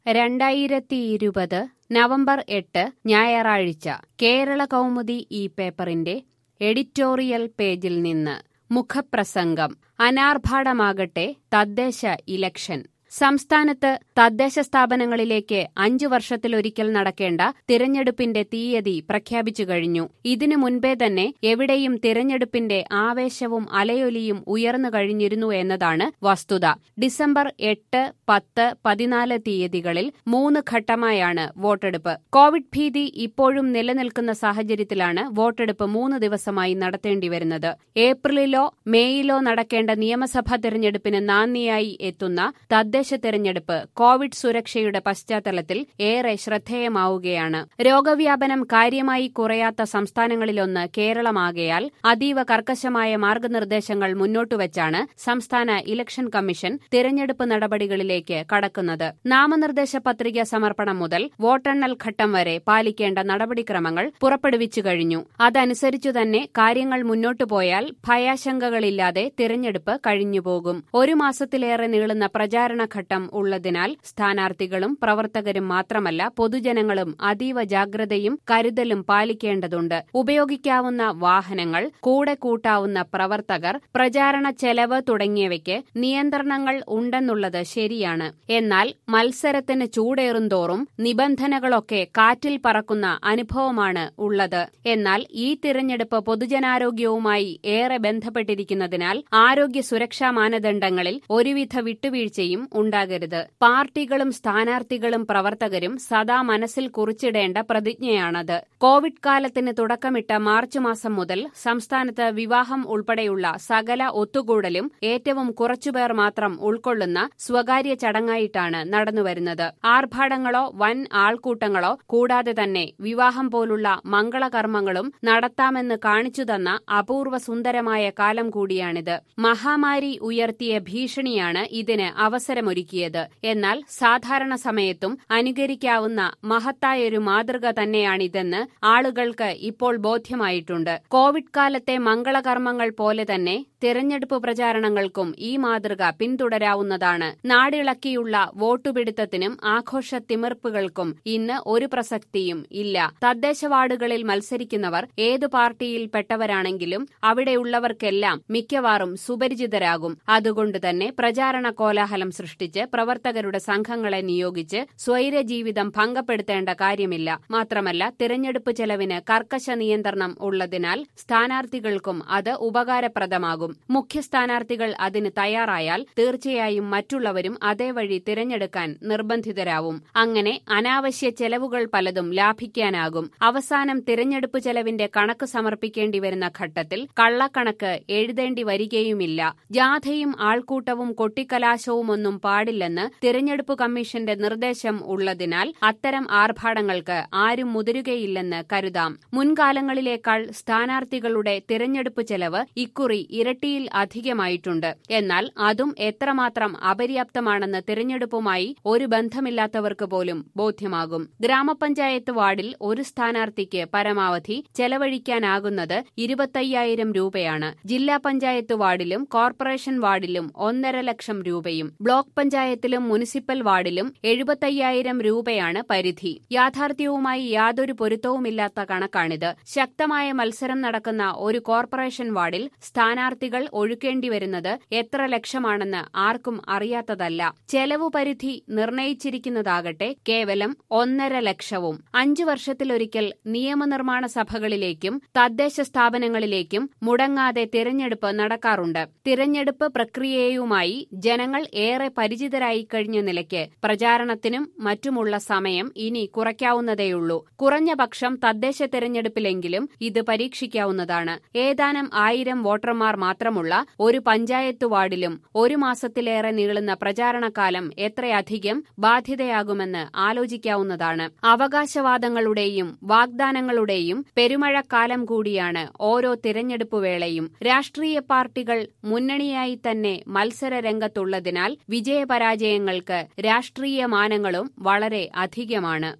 രണ്ടായിരത്തിയിരുപത് നവംബർ എട്ട് ഞായറാഴ്ച കേരള കൗമുദി ഈ പേപ്പറിന്റെ എഡിറ്റോറിയൽ പേജിൽ നിന്ന് മുഖപ്രസംഗം അനാർഭാടമാകട്ടെ തദ്ദേശ ഇലക്ഷൻ സംസ്ഥാനത്ത് തദ്ദേശ സ്ഥാപനങ്ങളിലേക്ക് അഞ്ചു വർഷത്തിലൊരിക്കൽ നടക്കേണ്ട തിരഞ്ഞെടുപ്പിന്റെ തീയതി പ്രഖ്യാപിച്ചു കഴിഞ്ഞു ഇതിനു മുൻപേ തന്നെ എവിടെയും തിരഞ്ഞെടുപ്പിന്റെ ആവേശവും അലയൊലിയും ഉയർന്നു കഴിഞ്ഞിരുന്നു എന്നതാണ് വസ്തുത ഡിസംബർ എട്ട് പത്ത് പതിനാല് തീയതികളിൽ മൂന്ന് ഘട്ടമായാണ് വോട്ടെടുപ്പ് കോവിഡ് ഭീതി ഇപ്പോഴും നിലനിൽക്കുന്ന സാഹചര്യത്തിലാണ് വോട്ടെടുപ്പ് മൂന്ന് ദിവസമായി നടത്തേണ്ടിവരുന്നത് ഏപ്രിലിലോ മേയിലോ നടക്കേണ്ട നിയമസഭാ തെരഞ്ഞെടുപ്പിന് നാന്ദിയായി എത്തുന്ന തദ്ദേശ തെരഞ്ഞെടുപ്പ് കോവിഡ് സുരക്ഷയുടെ പശ്ചാത്തലത്തിൽ ഏറെ ശ്രദ്ധേയമാവുകയാണ് രോഗവ്യാപനം കാര്യമായി കുറയാത്ത സംസ്ഥാനങ്ങളിലൊന്ന് കേരളമാകയാൽ അതീവ കർക്കശമായ മാർഗനിർദ്ദേശങ്ങൾ മുന്നോട്ടുവച്ചാണ് സംസ്ഥാന ഇലക്ഷൻ കമ്മീഷൻ തിരഞ്ഞെടുപ്പ് നടപടികളിലേക്ക് കടക്കുന്നത് നാമനിർദ്ദേശ പത്രിക സമർപ്പണം മുതൽ വോട്ടെണ്ണൽ ഘട്ടം വരെ പാലിക്കേണ്ട നടപടിക്രമങ്ങൾ പുറപ്പെടുവിച്ചു കഴിഞ്ഞു അതനുസരിച്ചു തന്നെ കാര്യങ്ങൾ മുന്നോട്ടു പോയാൽ ഭയാശങ്കകളില്ലാതെ തിരഞ്ഞെടുപ്പ് കഴിഞ്ഞുപോകും ഒരു മാസത്തിലേറെ നീളുന്ന പ്രചാരണ ഘട്ടം ഉള്ളതിനാൽ സ്ഥാനാർത്ഥികളും പ്രവർത്തകരും മാത്രമല്ല പൊതുജനങ്ങളും അതീവ ജാഗ്രതയും കരുതലും പാലിക്കേണ്ടതുണ്ട് ഉപയോഗിക്കാവുന്ന വാഹനങ്ങൾ കൂടെ കൂട്ടാവുന്ന പ്രവർത്തകർ പ്രചാരണ ചെലവ് തുടങ്ങിയവയ്ക്ക് നിയന്ത്രണങ്ങൾ ഉണ്ടെന്നുള്ളത് ശരിയാണ് എന്നാൽ മത്സരത്തിന് ചൂടേറുന്തോറും നിബന്ധനകളൊക്കെ കാറ്റിൽ പറക്കുന്ന അനുഭവമാണ് ഉള്ളത് എന്നാൽ ഈ തിരഞ്ഞെടുപ്പ് പൊതുജനാരോഗ്യവുമായി ഏറെ ബന്ധപ്പെട്ടിരിക്കുന്നതിനാൽ ആരോഗ്യ സുരക്ഷാ മാനദണ്ഡങ്ങളിൽ ഒരുവിധ വിട്ടുവീഴ്ചയും ഉണ്ടാകരുത് പാർട്ടികളും സ്ഥാനാർത്ഥികളും പ്രവർത്തകരും സദാ മനസ്സിൽ കുറിച്ചിടേണ്ട പ്രതിജ്ഞയാണത് കോവിഡ് കാലത്തിന് തുടക്കമിട്ട മാർച്ച് മാസം മുതൽ സംസ്ഥാനത്ത് വിവാഹം ഉൾപ്പെടെയുള്ള സകല ഒത്തുകൂടലും ഏറ്റവും കുറച്ചുപേർ മാത്രം ഉൾക്കൊള്ളുന്ന സ്വകാര്യ ചടങ്ങായിട്ടാണ് നടന്നുവരുന്നത് ആർഭാടങ്ങളോ വൻ ആൾക്കൂട്ടങ്ങളോ കൂടാതെ തന്നെ വിവാഹം പോലുള്ള മംഗളകർമ്മങ്ങളും നടത്താമെന്ന് കാണിച്ചു തന്ന അപൂർവ സുന്ദരമായ കാലം കൂടിയാണിത് മഹാമാരി ഉയർത്തിയ ഭീഷണിയാണ് ഇതിന് അവസരമൊരുക്കിയത് എന്നാൽ സാധാരണ സമയത്തും അനുകരിക്കാവുന്ന മഹത്തായൊരു മാതൃക തന്നെയാണിതെന്ന് ആളുകൾക്ക് ഇപ്പോൾ ബോധ്യമായിട്ടുണ്ട് കോവിഡ് കാലത്തെ മംഗളകർമ്മങ്ങൾ പോലെ തന്നെ തിരഞ്ഞെടുപ്പ് പ്രചാരണങ്ങൾക്കും ഈ മാതൃക പിന്തുടരാവുന്നതാണ് നാടിളക്കിയുള്ള വോട്ടുപിടുത്തത്തിനും ആഘോഷ തിമിർപ്പുകൾക്കും ഇന്ന് ഒരു പ്രസക്തിയും ഇല്ല തദ്ദേശ വാർഡുകളിൽ മത്സരിക്കുന്നവർ ഏതു പാർട്ടിയിൽപ്പെട്ടവരാണെങ്കിലും അവിടെയുള്ളവർക്കെല്ലാം മിക്കവാറും സുപരിചിതരാകും അതുകൊണ്ട് തന്നെ പ്രചാരണ കോലാഹലം സൃഷ്ടിച്ച് പ്രവർത്തകരുടെ സംഘങ്ങളെ നിയോഗിച്ച് സ്വൈരജീവിതം ഭംഗപ്പെടുത്തേണ്ട കാര്യമില്ല മാത്രമല്ല തിരഞ്ഞെടുപ്പ് ചെലവിന് കർക്കശ നിയന്ത്രണം ഉള്ളതിനാൽ സ്ഥാനാർത്ഥികൾക്കും അത് ഉപകാരപ്രദമാകും മുഖ്യ സ്ഥാനാർത്ഥികൾ അതിന് തയ്യാറായാൽ തീർച്ചയായും മറ്റുള്ളവരും അതേ വഴി തിരഞ്ഞെടുക്കാൻ നിർബന്ധിതരാവും അങ്ങനെ അനാവശ്യ ചെലവുകൾ പലതും ലാഭിക്കാനാകും അവസാനം തിരഞ്ഞെടുപ്പ് ചെലവിന്റെ കണക്ക് സമർപ്പിക്കേണ്ടി വരുന്ന ഘട്ടത്തിൽ കള്ളക്കണക്ക് എഴുതേണ്ടി വരികയുമില്ല ജാഥയും ആൾക്കൂട്ടവും കൊട്ടിക്കലാശവുമൊന്നും പാടില്ലെന്ന് തിരഞ്ഞെടുപ്പ് കമ്മീഷന്റെ നിർദ്ദേശം ഉള്ളതിനാൽ അത്തരം ആർഭാടങ്ങൾക്ക് ആരും മുതിരുകയില്ലെന്ന് കരുതാം മുൻകാലങ്ങളിലേക്കാൾ സ്ഥാനാർത്ഥികളുടെ തിരഞ്ഞെടുപ്പ് ചെലവ് ഇക്കുറി ഇരട്ടിയിൽ അധികമായിട്ടുണ്ട് എന്നാൽ അതും എത്രമാത്രം അപര്യാപ്തമാണെന്ന് തിരഞ്ഞെടുപ്പുമായി ഒരു ബന്ധമില്ലാത്തവർക്ക് പോലും ബോധ്യമാകും ഗ്രാമപഞ്ചായത്ത് വാർഡിൽ ഒരു സ്ഥാനാർത്ഥിക്ക് പരമാവധി ചെലവഴിക്കാനാകുന്നത് ഇരുപത്തയ്യായിരം രൂപയാണ് ജില്ലാ പഞ്ചായത്ത് വാർഡിലും കോർപ്പറേഷൻ വാർഡിലും ഒന്നര ലക്ഷം രൂപയും ബ്ലോക്ക് പഞ്ചായത്തിലും മുനിസിപ്പൽ വാർഡിലും എഴുപത്തയ്യായിരം രൂപയാണ് പരിധി യാഥാർത്ഥ്യവുമായി യാതൊരു പൊരുത്തവുമില്ലാത്ത കണക്കാണിത് ശക്തമായ മത്സരം നടക്കുന്ന ഒരു കോർപ്പറേഷൻ വാർഡിൽ സ്ഥാനാർത്ഥികൾ ഒഴുക്കേണ്ടി വരുന്നത് എത്ര ലക്ഷമാണെന്ന് ആർക്കും അറിയാത്തതല്ല ചെലവു പരിധി നിർണയിച്ചിരിക്കുന്നതാകട്ടെ കേവലം ഒന്നര ലക്ഷവും അഞ്ചു വർഷത്തിലൊരിക്കൽ നിയമനിർമ്മാണ സഭകളിലേക്കും തദ്ദേശ സ്ഥാപനങ്ങളിലേക്കും മുടങ്ങാതെ തിരഞ്ഞെടുപ്പ് നടക്കാറുണ്ട് തിരഞ്ഞെടുപ്പ് പ്രക്രിയയുമായി ജനങ്ങൾ ഏറെ പരിചിതരായി കഴിഞ്ഞ നിലയ്ക്ക് പ്രചാരണത്തിനും മറ്റുമുള്ള സമയം ഇനി കുറയ്ക്കാവുന്നതേയുള്ളൂ കുറഞ്ഞ പക്ഷം തദ്ദേശ തെരഞ്ഞെടുപ്പിലെങ്കിലും ഇത് പരീക്ഷിക്കാവുന്നതാണ് ഏതാനും ആയിരം വോട്ടർമാർ മാത്രമുള്ള ഒരു പഞ്ചായത്ത് വാർഡിലും ഒരു മാസത്തിലേറെ നീളുന്ന പ്രചാരണകാലം എത്രയധികം ബാധ്യതയാകുമെന്ന് ആലോചിക്കാവുന്നതാണ് അവകാശവാദങ്ങളുടെയും വാഗ്ദാനങ്ങളുടെയും പെരുമഴക്കാലം കൂടിയാണ് ഓരോ തിരഞ്ഞെടുപ്പ് വേളയും രാഷ്ട്രീയ പാർട്ടികൾ മുന്നണിയായി തന്നെ മത്സര രംഗത്തുള്ളതിനാൽ വിജയപരാജയങ്ങൾക്ക് രാഷ്ട്രീയ മാനങ്ങളും വളരെ അധികമാണ്